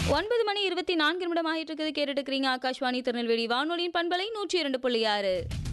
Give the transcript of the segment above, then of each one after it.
ஒன்பது மணி இருபத்தி நான்கு நிமிடம் ஆகிட்டு இருக்குது கேட்டுட்டு இருக்கிறீங்க ஆகாஷ்வாணி திருநெல்வேலி வானொலியின் பண்பலை நூற்றி இரண்டு புள்ளி ஆறு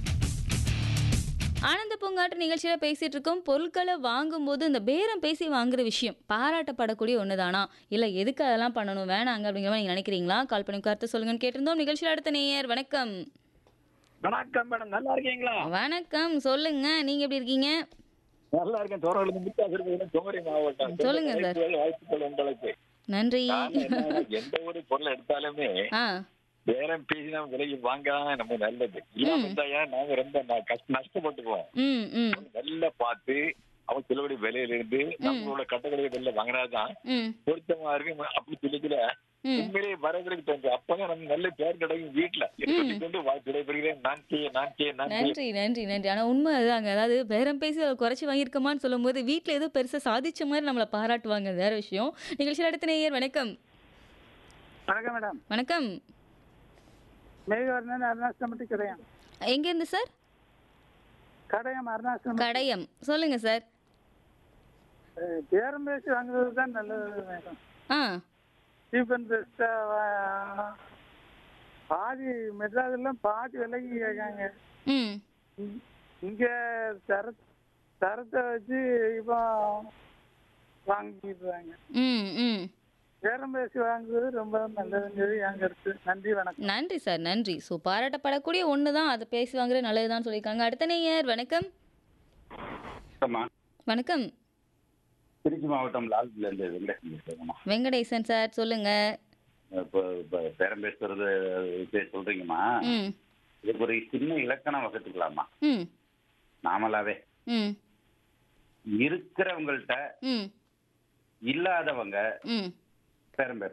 ஆனந்த பூங்காட்டு நிகழ்ச்சியில் பேசிட்டு இருக்கோம் பொருட்களை வாங்கும்போது இந்த பேரம் பேசி வாங்குற விஷயம் பாராட்டப்படக்கூடிய ஒன்று தானா இல்லை எதுக்கு அதெல்லாம் பண்ணணும் வேணாங்க அப்படிங்கிற மாதிரி நீங்கள் நினைக்கிறீங்களா கால் பண்ணி கருத்து சொல்லுங்கன்னு கேட்டிருந்தோம் நிகழ்ச்சியில் அடுத்த நேயர் வணக்கம் வணக்கம் மேடம் நல்லா இருக்கீங்களா வணக்கம் சொல்லுங்க நீங்க எப்படி இருக்கீங்க நல்லா இருக்கேன் தோரங்களுக்கு முத்தாசிரியர் குமரி மாவட்டம் சொல்லுங்க சார். வாழ்த்துக்கள், வாழ்த்துக்கள் உங்களுக்கு நன்றி காரணம் என்னன்னா, எந்த ஒரு பொருள் எடுத்தாலுமே ஆ பேரம் பேசி நம்ம விலைக்கு வாங்காம நம்ம நல்லது இல்லாம இருந்தாயா நாங்க ரொம்ப ந- கஷ்ட- நஷ்டப்பட்டுக்குவோம் ம் ம் நல்லா பார்த்து அவன் சிலபடி விலையில இருந்து நம்மளோட கட்டக்கடைய வெளில வாங்கினாதான் ம் பொருத்தமா இருக்கு அப்படி சொல்லி ம். உண்மையிலேயே வரவேற்கு தோன்று அப்பதான் நம்ம நல்ல பேர் கிடைக்கும் வீட்டுல கொண்டு வாழ்த்து விடைபெறுகிறேன் நான் செய்ய நான் செய்ய நான் செய்ய நன்றி நன்றி நன்றி ஆனால் உண்மை அதுதாங்க அதாவது பேரம் பேசி அதை குறைச்சி வாங்கியிருக்கோமான்னு சொல்லும்போது வீட்டில் ஏதோ பெருசாக சாதிச்ச மாதிரி நம்மளை பாராட்டுவாங்க அது வேற விஷயம் நிகழ்ச்சியில் அடுத்த நேயர் வணக்கம் வணக்கம் மேடம் வணக்கம் மேகவர்ணன் அருணாசிரமத்து கடையம் எங்கேருந்து சார் கடையம் அருணாசிரமம் கடையம் சொல்லுங்க சார் அஹ், பேரம் பேசி வாங்குறது தான் நல்லது மேடம் ஆ சீப் அண்ட் பெஸ்டா பாதி மெட்ராஸ்லாம் பாதி விலைக்கு கேட்காங்க ம் இங்க- இங்க தர தரத்தை வச்சு இப்போ வாங்கிடுறாங்க ம் ம் பேரம் பேசி வாங்குறது ரொம்ப நல்லதுங்கிறது என் கருத்து நன்றி வணக்கம் நன்றி சார் நன்றி ஸோ பாராட்டப்படக்கூடிய ஒன்று தான் அதை பேசி வாங்குறது நல்லதுதான் சொல்லியிருக்காங்க அடுத்த நேயர் வணக்கம் ஆமா வணக்கம் திருச்சி மாவட்டம் லால்குடில இருந்து வெங்கடேசன் பேசுறேங்கம்மா வெங்கடேசன் சார் சொல்லுங்க இப்போ இப்போ பேரம் பேசுறது விஷயம் சொல்றீங்கம்மா ம் இதுக்கு ஒரு சின்ன இலக்கணம் வகுத்துக்கலாமா ம் நாமளாவே ம் இருக்கிறவங்கள்ட்ட ம் இல்லாதவங்க ம் பேரம் பேச